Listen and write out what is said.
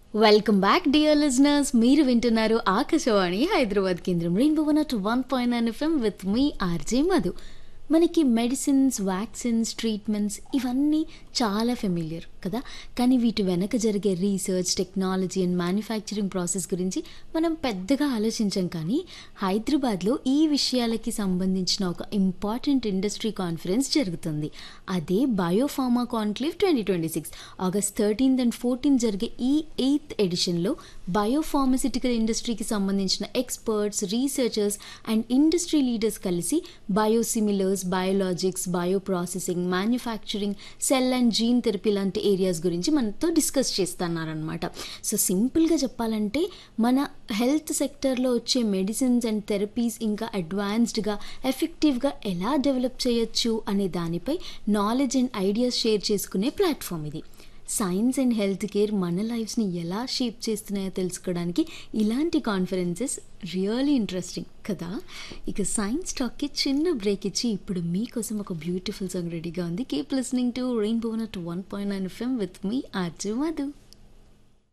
welcome back dear listeners మీరు వింటున్నారు ఆకాశవాణి హైదరాబాద్ కేంద్రం rainbow one at one point nine FM with మీ ఆర్జే మధు మనకి మెడిసిన్స్ వ్యాక్సిన్స్ ట్రీట్మెంట్స్ ఇవన్నీ చాలా ఫెమిలియర్ కదా కానీ వీటి వెనక జరిగే research technology and manufacturing process గురించి మనం పెద్దగా ఆలోచించాం కానీ హైదరాబాద్లో ఈ విషయాలకి సంబంధించిన ఒక ఇంపార్టెంట్ ఇండస్ట్రీ కాన్ఫరెన్స్ జరుగుతుంది అదే biopharma conclave twenty twenty six August thirteenth and fourteenth జరిగే ఈ ఎయిత్ ఎడిషన్లో బయోఫార్మసిటికల్ ఇండస్ట్రీకి సంబంధించిన experts researchers and industry leaders కలిసి biosimilars biologics bioprocessing manufacturing cell and gene therapy లాంటి ఏరియాస్ గురించి మనతో డిస్కస్ చేస్తున్నారనమాట సో సింపుల్గా చెప్పాలంటే మన హెల్త్ సెక్టర్లో వచ్చే మెడిసిన్స్ అండ్ థెరపీస్ ఇంకా అడ్వాన్స్డ్గా ఎఫెక్టివ్గా ఎలా డెవలప్ చేయొచ్చు అనే దానిపై నాలెడ్జ్ అండ్ ఐడియాస్ షేర్ చేసుకునే ప్లాట్ఫామ్ ఇది సైన్స్ అండ్ హెల్త్ కేర్ మన లైఫ్స్ని ఎలా షేప్ చేస్తున్నాయో తెలుసుకోవడానికి ఇలాంటి కాన్ఫరెన్సెస్ రియలీ ఇంట్రెస్టింగ్ కదా ఇక సైన్స్ టాక్కి చిన్న బ్రేక్ ఇచ్చి ఇప్పుడు మీకోసం ఒక బ్యూటిఫుల్ సాంగ్ రెడీగా ఉంది keep listening to rainbow at one point nine FM with మీ ఆర్జు మధు